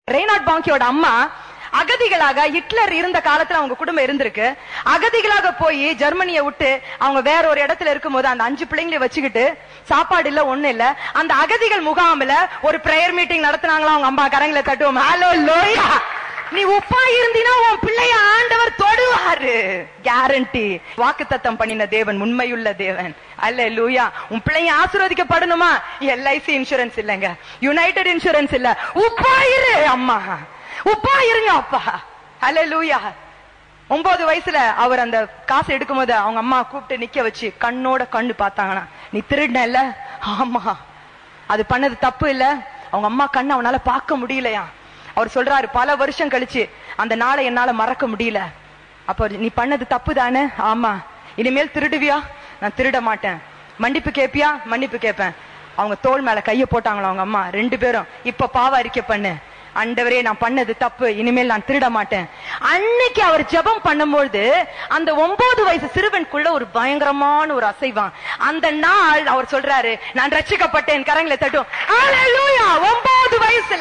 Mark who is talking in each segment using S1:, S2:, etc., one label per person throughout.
S1: ரெய்னாட் பாங்கியோட அம்மா அகதிகளாக ஹிட்லர் இருந்த காலத்துல அவங்க குடும்பம் இருந்திருக்கு அகதிகளாக போய் ஜெர்மனியை விட்டு அவங்க வேற ஒரு இடத்துல இருக்கும்போது அந்த அஞ்சு பிள்ளைங்களை வச்சுக்கிட்டு சாப்பாடு இல்ல ஒண்ணு இல்ல அந்த அகதிகள் முகாம்ல ஒரு பிரேயர் மீட்டிங் நடத்துனாங்களா அவங்க அம்மா கரங்களை தட்டுவோம் ஹலோ லோயா நீ உப்பா இருந்தினா உன் பிள்ளைய ஆண்டவர் தொடுவாரு கேரண்டி வாக்குத்தத்தம் பண்ணின தேவன் உண்மையுள்ள தேவன் அல்ல லூயா உன் பிள்ளைய ஆசீர்வதிக்கப்படணுமா எல்ஐசி இன்சூரன்ஸ் இல்லைங்க யுனைடெட் இன்சூரன்ஸ் இல்ல உப்பா இரு அம்மா உப்பா இருங்க அப்பா அல்ல லூயா ஒன்பது வயசுல அவர் அந்த காசு எடுக்கும்போது அவங்க அம்மா கூப்பிட்டு நிக்க வச்சு கண்ணோட கண்ணு பார்த்தாங்கன்னா நீ திருடின இல்ல ஆமா அது பண்ணது தப்பு இல்ல அவங்க அம்மா கண்ணு அவனால பார்க்க முடியலையா அவர் சொல்றாரு பல வருஷம் கழிச்சு அந்த நாளை என்னால மறக்க முடியல அப்ப நீ பண்ணது தப்பு தானே ஆமா இனிமேல் திருடுவியா நான் திருட மாட்டேன் மன்னிப்பு கேப்பியா மன்னிப்பு கேட்பேன் அவங்க தோள் மேல கைய போட்டாங்களா அவங்க அம்மா ரெண்டு பேரும் இப்ப பாவ அறிக்கை பண்ணு அண்டவரே நான் பண்ணது தப்பு இனிமேல் நான் திருட மாட்டேன் அன்னைக்கு அவர் ஜெபம் பண்ணும்போது அந்த ஒன்பது வயசு சிறுவனுக்குள்ள ஒரு பயங்கரமான ஒரு அசைவான் அந்த நாள் அவர் சொல்றாரு நான் ரட்சிக்கப்பட்டேன் கரங்களை தட்டும் ஹalleluya ஒன்பது வயசுல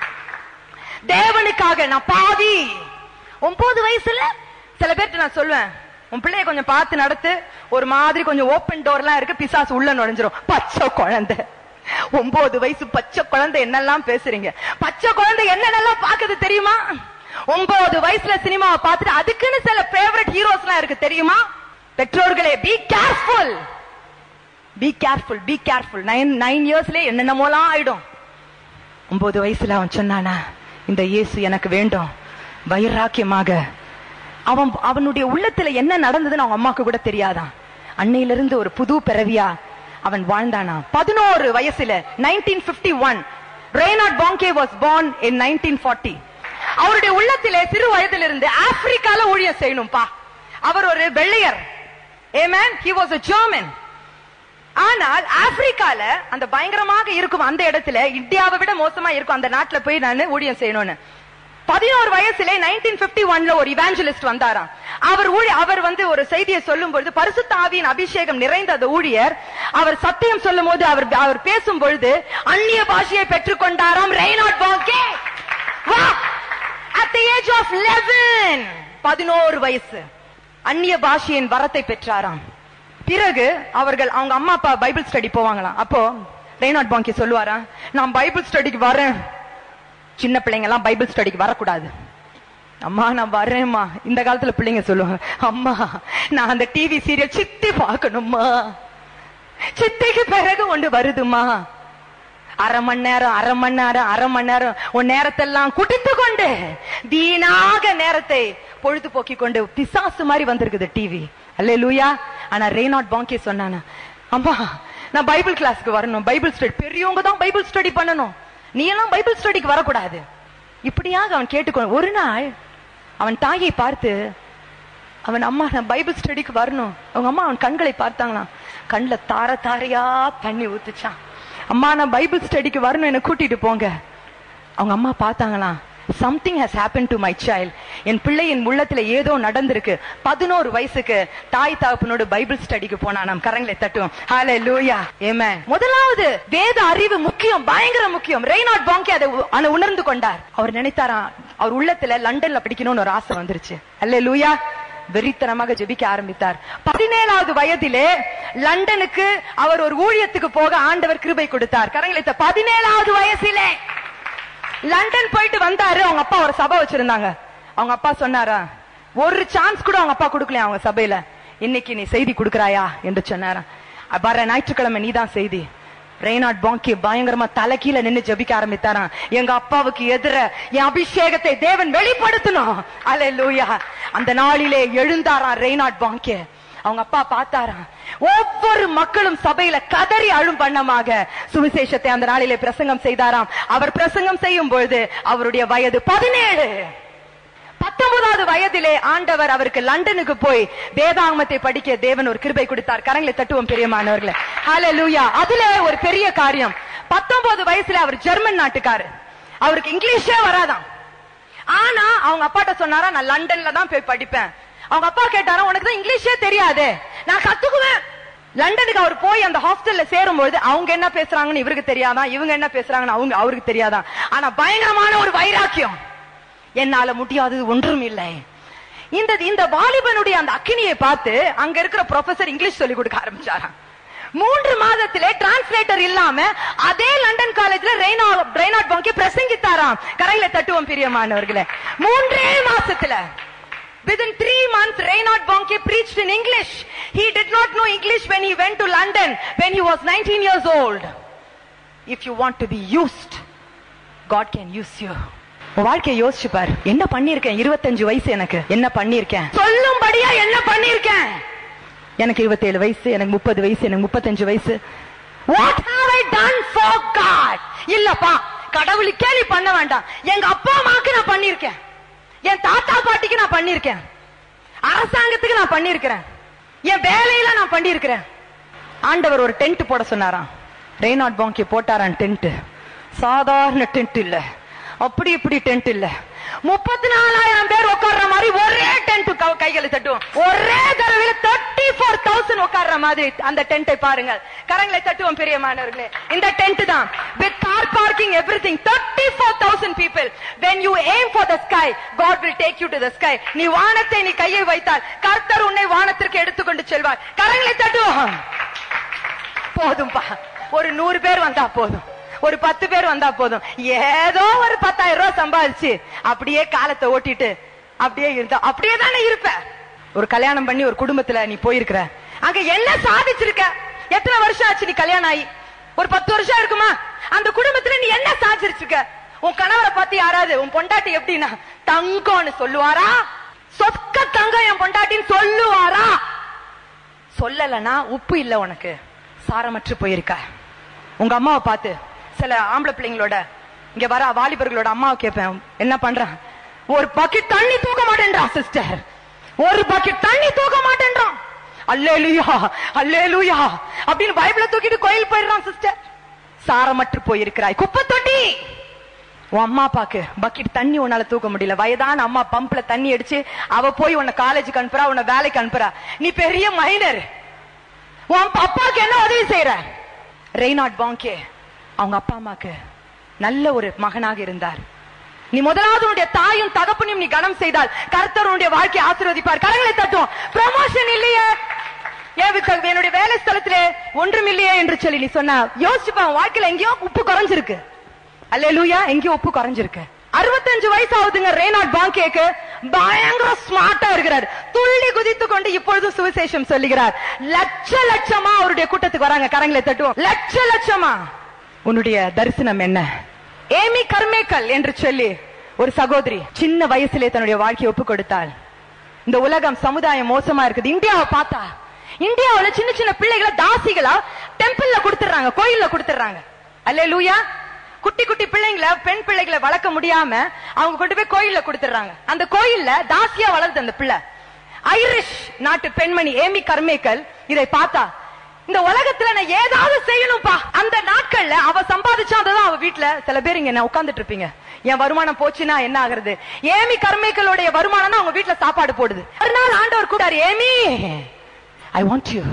S1: தேவனுக்காக நான் பாவி ஒன்பது வயசுல சில பேர்ட்ட நான் சொல்லுவேன் உன் பிள்ளைய கொஞ்சம் பார்த்து நடத்து ஒரு மாதிரி கொஞ்சம் ஓப்பன் டோர்லாம் இருக்கு பிசாசு உள்ள நுழைஞ்சிரும் பச்சை குழந்தை ஒன்பது வயசு பச்சை குழந்தை என்னெல்லாம் பேசுறீங்க பச்சை குழந்தை என்னென்னலாம் பாக்குது தெரியுமா ஒன்பது வயசுல சினிமாவை பார்த்துட்டு அதுக்குன்னு சில ஃபேவரட் ஹீரோஸ் எல்லாம் இருக்கு தெரியுமா பெற்றோர்களே be careful be careful be careful nine nine இயர்ஸ்லயே என்னென்னமோலாம் ஆயிடும் ஒன்பது வயசுல அவன் சொன்னானா இந்த இயேசு எனக்கு வேண்டும் வைராக்கியமாக அவன் அவனுடைய உள்ளத்துல என்ன நடந்ததுன்னு அவங்க அம்மாக்கு கூட தெரியாதான் அன்னையிலிருந்து ஒரு புது பிறவியா அவன் வாழ்ந்தானா பதினோரு வயசுல nineteen fifty one Reinhard Bonnke was born in 1940 அவருடைய உள்ளத்திலே சிறு வயதிலிருந்து ஆப்பிரிக்கால ஊழியம் செய்யணும்பா அவர் ஒரு வெள்ளையர் ஏமேன் he was a german ஆனால் ஆப்பிரிக்கால அந்த பயங்கரமாக இருக்கும் அந்த இடத்துல இந்தியாவை விட மோசமா இருக்கும் அந்த நாட்டுல போய் நான் ஊழியம் செய்யணும்னு பதினோரு வயசுல நைன்டீன் பிப்டி ஒன்ல ஒரு இவாஞ்சலிஸ்ட் வந்தாராம் அவர் ஊழி அவர் வந்து ஒரு செய்தியை சொல்லும் பொழுது பரிசுத்த ஆவியின் அபிஷேகம் நிறைந்த அந்த ஊழியர் அவர் சத்தியம் சொல்லும் போது அவர் அவர் பேசும் பொழுது அந்நிய பாஷையை பெற்றுக்கொண்டாராம் ரெய்னாட் பாங்கே வா at the age of 11 பதினோரு வயசு அந்நிய பாஷையின் வரத்தை பெற்றாராம் பிறகு அவர்கள் அவங்க அம்மா அப்பா பைபிள் ஸ்டடி போவாங்களாம் அப்போ ரெய்னாட் பாங்கி சொல்லுவாராம் நான் பைபிள் ஸ்டடிக்கு வரேன் சின்ன பிள்ளைங்க எல்லாம் பைபிள் ஸ்டடிக்கு வரக்கூடாது அம்மா நான் வரேம்மா இந்த காலத்துல பிள்ளைங்க சொல்லுவாங்க அம்மா நான் அந்த டிவி சீரியல் சித்தி பார்க்கணும்மா சித்திக்கு பிறகு ஒன்று வருதுமா அரை மணி நேரம் அரை மணி நேரம் அரை மணி நேரம் உன் நேரத்தெல்லாம் குடித்து கொண்டு வீணாக நேரத்தை பொழுதுபோக்கி கொண்டு பிசாசு மாதிரி வந்திருக்குது டிவி அல்லே லூயா ஆனா ரேனாட் பாங்கே சொன்னானா அம்மா நான் பைபிள் கிளாஸ்க்கு வரணும் பைபிள் ஸ்டடி பெரியவங்க தான் பைபிள் ஸ்டடி பண்ணணும் நீ எல்லாம் பைபிள் ஸ்டடிக்கு வரக்கூடாது இப்படியாக அவன் கேட்டுக்கொண்டு ஒரு நாள் அவன் தாயை பார்த்து அவன் அம்மா நான் பைபிள் ஸ்டடிக்கு வரணும் அவங்க அம்மா அவன் கண்களை பார்த்தாங்களாம் கண்ணுல தார தாரையா தண்ணி ஊத்துச்சான் அம்மா நான் பைபிள் ஸ்டடிக்கு வரணும் என்ன கூட்டிட்டு போங்க அவங்க அம்மா பார்த்தாங்களாம் something has happen to my child என் பிள்ளையின் உள்ளத்துல ஏதோ நடந்திருக்கு பதினோரு வயசுக்கு தாய் தகப்பனோடு பைபிள் ஸ்டடிக்கு போனா நாம் கரங்களை தட்டுவோம் ஹாலே லூயா ஏமே முதலாவது வேத அறிவு முக்கியம் பயங்கர முக்கியம் ரெய்னாட் பாங்கே அதை உ- அதை உணர்ந்து கொண்டார் அவர் நினைத்தாராம் அவர் உள்ளத்துல லண்டன்ல படிக்கணும்னு ஒரு ஆசை வந்துருச்சு அல்லே லூயா வெறித்தனமாக ஜெபிக்க ஆரம்பித்தார் பதினேழாவது வயதிலே லண்டனுக்கு அவர் ஒரு ஊழியத்துக்கு போக ஆண்டவர் கிருபை கொடுத்தார் கரங்களை தட்டு. பதினேழாவது வயசிலே லண்டன் போயிட்டு வந்தாரு அவங்க அப்பா ஒரு சபை வச்சிருந்தாங்க அவங்க அப்பா சொன்னாரா ஒரு சான்ஸ் கூட அவங்க அப்பா கொடுக்கலையா அவங்க சபையில இன்னைக்கு நீ செய்தி கொடுக்கறாயா என்று சொன்னாராம் "அ, வர ஞாயிற்றுக்கிழமை நீதான் செய்தி ரெய்னாட் பாங்கி பயங்கரமா தலைக்கீழ நின்னு ஜெபிக்க ஆரம்பித்தாராம் எங்க அப்பாவுக்கு எதிர என் அபிஷேகத்தை தேவன் வெளிப்படுத்தணும் அல்லேலூயா அந்த நாளிலே எழுந்தாராம் ரெய்னாட் பாங்கே அவங்க அப்பா பார்த்தாராம் ஒவ்வொரு மக்களும் சபையில கதறி அழும் பண்ணமாக சுவிசேஷத்தை அந்த நாளிலே பிரசங்கம் செய்தாராம் அவர் பிரசங்கம் செய்யும் பொழுது அவருடைய வயது பதினேழு பத்தொன்பதாவது வயதிலே ஆண்டவர் அவருக்கு லண்டனுக்கு போய் வேதாகமத்தை படிக்க தேவன் ஒரு கிருபை கொடுத்தார் கரங்களை தட்டுவோம் பெரியமானவர்களே ஹalleluya அதுல ஒரு பெரிய காரியம் பத்தொன்பது வயசுல அவர் ஜெர்மன் நாட்டுக்காரு அவருக்கு இங்கிலீஷே வராதாம் ஆனா அவங்க அப்பாட்ட சொன்னாரா நான் லண்டன்ல தான் போய் படிப்பேன் அவங்க அப்பா கேட்டாரா உனக்கு தான் இங்கிலீஷே தெரியாதே நான் கத்துக்குவேன் லண்டனுக்கு அவர் போய் அந்த ஹாஸ்டல்ல சேரும்பொழுது அவங்க என்ன பேசுறாங்கன்னு இவருக்கு தெரியாதான் இவங்க என்ன பேசுறாங்கன்னு அவங்க அவருக்கு தெரியாதான் ஆனா பயங்கரமான ஒரு வைராக்கியம் என்னால முடியாதது ஒன்றும் இல்லை இந்த இந்த வாலிபனுடைய அந்த அக்கினியை பார்த்து அங்க இருக்கிற ப்ரொஃபசர் இங்கிலீஷ் சொல்லி கொடுக்க ஆரம்பிச்சாராம் மூன்று மாதத்திலே டிரான்ஸ்லேட்டர் இல்லாம அதே லண்டன் காலேஜ்ல ரெய்னா ரெய்னாட் பாங்கே பிரசங்கித்தாராம் கரையில தட்டுவோம் பிரியமானவர்களே மூன்றே மாசத்துல Within three months, Reinhard Bonnke preached in English. He did not know English when he went to London when he was 19 years old. If you want to be used, God can use you. உன் வாழ்க்கையை யோசிச்சு பாரு என்ன பண்ணிருக்கேன் இருபத்தஞ்சு வயசு எனக்கு என்ன பண்ணிருக்கேன் சொல்லும்படியா என்ன பண்ணிருக்கேன் எனக்கு இருபத்தேழு வயசு எனக்கு முப்பது வயசு எனக்கு முப்பத்தஞ்சு வயசு what have I done for God இல்லப்பா கடவுளுக்கே நீ பண்ண வேண்டாம் எங்க அப்பா அம்மாக்கு நான் பண்ணிருக்கேன் என் தாத்தா பாட்டிக்கு நான் பண்ணிருக்கேன் அரசாங்கத்துக்கு நான் பண்ணிருக்கிறேன் என் வேலையில நான் பண்ணிருக்கிறேன் ஆண்டவர் ஒரு டென்ட் போட சொன்னாராம் ரெய்னாட் பாங்கி போட்டாராம் டென்ட் சாதாரண டென்ட் இல்ல அப்படி இப்படி டென்ட் இல்ல முப்பத்தி நாலாயிரம் பேர் உட்கார்ற மாதிரி ஒரே டென்ட் கைகளை தட்டுவோம் ஒரே தடவையில தேர்ட்டி ஃபோர் தௌசண்ட் உட்கார்ற மாதிரி அந்த டென்ட்டை பாருங்க கரங்களை தட்டுவோம் பெரியமானவர்களே இந்த டென்ட் தான் with car parking everything thirty four thousand people when you aim for the sky God will take you to the sky நீ வானத்தை நீ கையை வைத்தால் கர்த்தர் உன்னை வானத்திற்கு எடுத்துக்கொண்டு செல்வார் கரங்களை தட்டுவோம் போதும்பா ஒரு நூறு பேர் வந்தா போதும் ஒரு பத்து பேர் வந்தா போதும் ஏதோ ஒரு பத்தாயிரம் ரூபாய் சம்பாதிச்சு அப்படியே காலத்தை ஓட்டிட்டு அப்படியே இருந்தா அப்படியே தானே இருப்ப ஒரு கல்யாணம் பண்ணி ஒரு குடும்பத்துல நீ போயிருக்கிற அங்க என்ன சாதிச்சிருக்க எத்தனை வருஷம் ஆச்சு நீ கல்யாணம் ஆகி ஒரு பத்து வருஷம் இருக்குமா அந்த குடும்பத்துல நீ என்ன சாதிச்சிருக்க உன் கணவரை பார்த்து யாராவது உன் பொண்டாட்டி எப்படின்னா தங்கம்னு சொல்லுவாரா சொக்க தங்கம் என் பொண்டாட்டின்னு சொல்லுவாரா சொல்லலனா உப்பு இல்ல உனக்கு சாரமற்று போயிருக்க உங்க அம்மாவை பார்த்து சில ஆம்பளை பிள்ளைங்களோட இங்க வர வாலிபர்களோட அம்மாவை கேட்பேன் என்ன பண்றான் ஒரு பக்கெட் தண்ணி தூக்க மாட்டேன்றான் சிஸ்டர் ஒரு பக்கெட் தண்ணி தூக்க மாட்டேன்றான் அல்லேலுயா அல்லேலுயா அப்படின்னு பைபிள தூக்கிட்டு கோயில் போயிடுறான் சிஸ்டர் சாரமற்று போயிருக்கிறாய் குப்பை தொட்டி உன் அம்மா அப்பாக்கு பக்கெட் தண்ணி உன்னால தூக்க முடியல வயதான அம்மா பம்ப்ல தண்ணி அடிச்சு அவ போய் உன்னை காலேஜுக்கு அனுப்புறா உன்னை வேலைக்கு அனுப்புறா நீ பெரிய மைனர் உன் அப்பா- அப்பாக்கு என்ன உதவி செய்யற ரெய்னாட் பாங்கே அவங்க அப்பா அம்மாக்கு நல்ல ஒரு மகனாக இருந்தார் நீ முதலாவது உன்னுடைய தாயும் தகப்பனையும் நீ கனம் செய்தால் கர்த்தர் உன்னுடைய வாழ்க்கையை ஆசீர்வதிப்பார் கரங்களை தட்டும் ப்ரமோஷன் இல்லையே ஏன் விக்க- என்னுடைய வேலை ஸ்தலத்திலே ஒன்றும் இல்லையே என்று சொல்லி நீ சொன்ன யோசிச்சுப்பா உன் வாழ்க்கையில எங்கேயோ உப்பு குறைஞ்சிருக்கு அல்ல லூயா எங்கேயோ உப்பு குறைஞ்சிருக்கு அறுபத்தஞ்சு வயசு ஆகுதுங்க ரேனாட் பாங்கேக்கு பயங்கர ஸ்மார்ட்டா இருக்கிறார் துள்ளி குதித்து கொண்டு இப்பொழுதும் சுவிசேஷம் சொல்லுகிறார் லட்ச லட்சமா அவருடைய கூட்டத்துக்கு வராங்க கரங்களை தட்டுவோம் லட்ச லட்சமா உன்னுடைய தரிசனம் என்ன ஏமி கர்மேக்கல் என்று சொல்லி ஒரு சகோதரி சின்ன வயசுலே தன்னுடைய வாழ்க்கையை ஒப்பு கொடுத்தாள் இந்த உலகம் சமுதாயம் மோசமா இருக்குது இந்தியாவை பார்த்தா இந்தியாவுல சின்ன சின்ன பிள்ளைகளை தாசிகளா டெம்பிள்ல கொடுத்துறாங்க கோயில்ல கொடுத்துறாங்க அல்லே லூயா குட்டி குட்டி பிள்ளைங்களை பெண் பிள்ளைகளை வளர்க்க முடியாம அவங்க கொண்டு போய் கோயில்ல கொடுத்துறாங்க அந்த கோயில்ல தாசியா வளருது அந்த பிள்ளை ஐரிஷ் நாட்டு பெண்மணி ஏமி கர்மேக்கல் இதை பார்த்தா இந்த உலகத்துல நான் ஏதாவது செய்யணும்பா அந்த நாட்கள்ல அவ சம்பாதிச்சா அதுதான் அவ வீட்ல சில பேர் இங்க நான் உட்கார்ந்துட்டு இருப்பீங்க என் வருமானம் போச்சுன்னா என்ன ஆகுறது ஏமி கர்மேக்களுடைய வருமானம் தான் அவங்க வீட்ல சாப்பாடு போடுது ஒரு நாள் ஆண்டவர் கூடாரு Amy I want you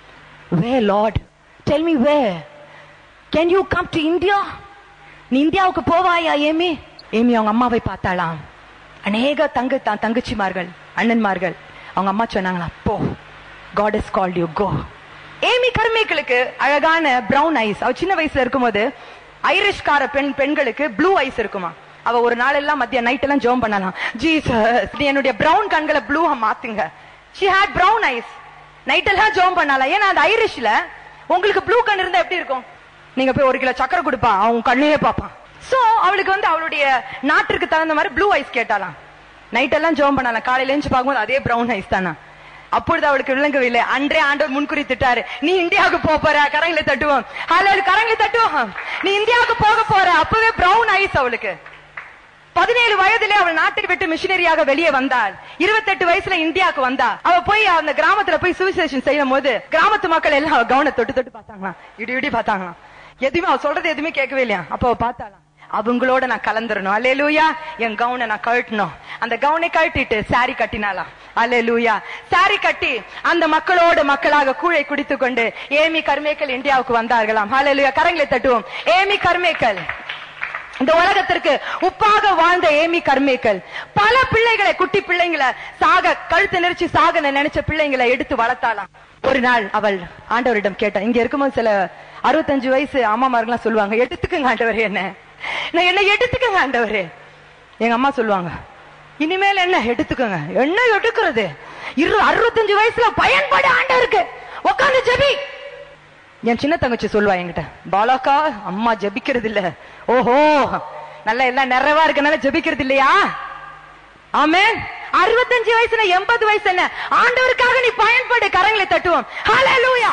S1: way Lord tell me way can you come to India நீ இந்தியாவுக்கு போவாயா ஏமி ஏமி அவங்க அம்மாவை பார்த்தாளாம் அநேக தங்க தான் தங்கச்சிமார்கள் அண்ணன்மார்கள் அவங்க அம்மா சொன்னாங்களா போ God is called you go Amy கர்மேக்களுக்கு அழகான பிரவுன் ஐஸ் அவ சின்ன வயசுல இருக்கும்போது ஐரிஷ்கார பெண் பெண்களுக்கு ப்ளூ ஐஸ் இருக்குமா அவ ஒரு நாள் எல்லாம் மத்திய நைட் எல்லாம் ஜோம் பண்ணலாம் ஜீசஸ் நீ என்னுடைய பிரவுன் கண்களை ப்ளூ மாத்துங்க she had brown eyes night எல்லாம் ஜோம் பண்ணலாம் ஏன்னா அந்த ஐரிஷ்ல உங்களுக்கு ப்ளூ கண் இருந்தா எப்படி இருக்கும் நீங்க போய் ஒரு கிலோ சக்கரை கொடுப்பா அவன் கண்ணையே பார்ப்பான் சோ அவளுக்கு வந்து அவளுடைய நாட்டிற்கு தகுந்த மாதிரி ப்ளூ ஐஸ் கேட்டாலாம் நைட் எல்லாம் ஜோம் பண்ணலாம் காலையில எழுந்து பார்க்கும்போது அதே பிரவுன் ஐஸ் தானா அப்பொழுது அவளுக்கு விளங்கவில்லை அன்றே ஆண்டவர் முன்குறித்துட்டாரு நீ இந்தியாவுக்கு போக போற கரங்களை தட்டுவோம் ஹலோ கரங்களை தட்டுவோம் நீ இந்தியாவுக்கு போக போற அப்பவே பிரவுன் ஐஸ் அவளுக்கு பதினேழு வயதிலே அவள் நாட்டை விட்டு மிஷினரியாக வெளியே வந்தாள் இருபத்தெட்டு வயசுல இந்தியாவுக்கு வந்தா அவ போய் அந்த கிராமத்துல போய் சுவிசேஷன் செய்யும் போது கிராமத்து மக்கள் எல்லாம் அவ கவன தொட்டு தொட்டு பார்த்தாங்களாம் இடி இடி பார்த்தாங்களாம் எதுவுமே அவ சொல்றது எதுவுமே கேட்கவே இல்லையா அப்ப அவ பார்த்தாளாம் அவங்களோட நான் கலந்துரணும் அல்லேலூயா என் கவுனை நான் கழட்டணும் அந்த கவுனை கழட்டிட்டு சாரி கட்டினாலாம் அல்லேலூயா சாரி கட்டி அந்த மக்களோடு மக்களாக கூழை குடித்துக் கொண்டு ஏமி கர்மேக்கல் இந்தியாவுக்கு வந்தார்களாம் அல்லேலூயா கரங்களை தட்டுவோம் ஏமி கர்மேக்கல் இந்த உலகத்திற்கு உப்பாக வாழ்ந்த ஏமி கர்மேக்கல் பல பிள்ளைகளை குட்டி பிள்ளைங்களை சாக கழுத்து நெரிச்சு சாக நினைச்ச பிள்ளைங்களை எடுத்து வளர்த்தாலாம் ஒரு நாள் அவள் ஆண்டவரிடம் கேட்டா இங்க இருக்கும்போது சில அறுபத்தஞ்சு வயசு அம்மாமார்கள்லாம் சொல்லுவாங்க எடுத்துக்கங்க ஆண்டவரே என்ன நான் என்ன எடுத்துக்கங்க ஆண்டவரே எங்க அம்மா சொல்லுவாங்க இனிமேல் என்ன எடுத்துக்கோங்க என்ன எடுக்கிறது இரு அறுபத்தஞ்சு வயசுல பயன்படு ஆண்டவருக்கு உட்காந்து ஜெபி என் சின்ன தங்கச்சி சொல்லுவா என்கிட்ட பாலாக்கா அம்மா ஜெபிக்கிறது இல்ல ஓஹோ நல்லா எல்லாம் நிறைவா இருக்கனால ஜெபிக்கிறது இல்லையா ஆமே அறுபத்தஞ்சு வயசுல எண்பது வயசு என்ன ஆண்டவருக்காக நீ பயன்படு கரங்களை தட்டுவோம் ஹalleluya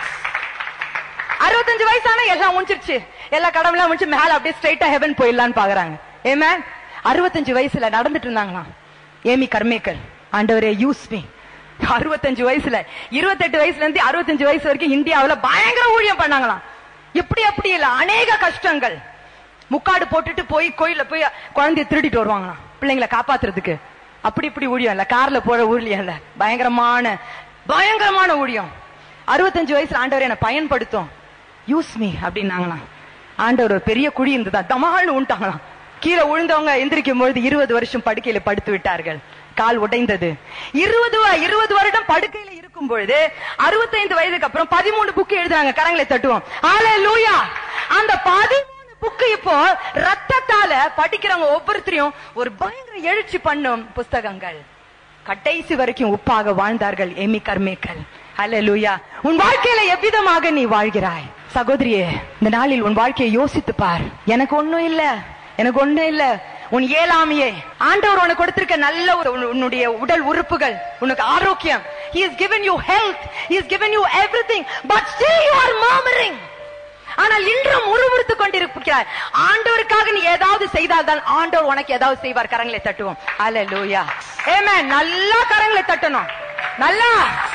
S1: அறுபத்தஞ்சு வயசான எல்லாம் முடிஞ்சிருச்சு எல்லா கடவுளாம் முடிச்சு மேல அப்படியே ஸ்ட்ரைட்டா ஹெவன் போயிடலான்னு பாக்குறாங்க ஏமே அறுபத்தஞ்சு வயசுல நடந்துட்டு இருந்தாங்களாம் ஏமி கர்மேக்கல் ஆண்டவரே யூஸ் மீ அறுபத்தஞ்சு வயசுல இருபத்தெட்டு வயசுல இருந்து அறுபத்தஞ்சு வயசு வரைக்கும் இந்தியாவுல பயங்கர ஊழியம் பண்ணாங்களாம் இப்படி அப்படி இல்ல அநேக கஷ்டங்கள் முக்காடு போட்டுட்டு போய் கோயில்ல போய் குழந்தைய திருடிட்டு வருவாங்களாம் பிள்ளைங்களை காப்பாத்துறதுக்கு அப்படி இப்படி ஊழியம் இல்ல கார்ல போற ஊழியம் இல்ல பயங்கரமான பயங்கரமான ஊழியம் அறுபத்தஞ்சு வயசுல ஆண்டவர் என்ன பயன்படுத்தும் யூஸ் மீ அப்படின்னாங்களாம் ஆண்டவர் ஒரு பெரிய குழி இருந்ததா தமால்னு உண்டாங்களாம் கீழே விழுந்தவங்க எந்திரிக்கும் பொழுது இருபது வருஷம் படுக்கையில படுத்து விட்டார்கள் கால் உடைந்தது இருபது வ- இருபது வருடம் படுக்கையில இருக்கும் பொழுது அறுபத்தைந்து வயதுக்கு அப்புறம் பதிமூணு புக்கு எழுதுறாங்க கரங்களை தட்டுவோம் லூயா அந்த பதிமூணு புக்கு இப்போ ரத்தத்தால படிக்கிறவங்க ஒவ்வொருத்தரையும் ஒரு பயங்கர எழுச்சி பண்ணும் புஸ்தகங்கள் கடைசி வரைக்கும் உப்பாக வாழ்ந்தார்கள் எமி கர்மேக்கல் அல்லேலூயா உன் வாழ்க்கையில எவ்விதமாக நீ வாழ்கிறாய் சகோதரியே இந்த நாளில் உன் வாழ்க்கையை யோசித்து பார் எனக்கு ஒண்ணும் இல்ல எனக்கு ஒண்ணும் இல்ல உன் ஏழாமையே ஆண்டவர் உனக்கு கொடுத்திருக்க நல்ல ஒரு உன்- உன்னுடைய உடல் உறுப்புகள் உனக்கு ஆரோக்கியம் he has given you health he has given you everything but still you are murmuring ஆனால் இன்றும் உருவுறுத்து கொண்டிருக்கிறார் ஆண்டவருக்காக நீ ஏதாவது செய்தால் தான் ஆண்டவர் உனக்கு ஏதாவது செய்வார் கரங்களை தட்டுவோம் அல்லேலூயா ஏமே நல்லா கரங்களை தட்டணும் நல்லா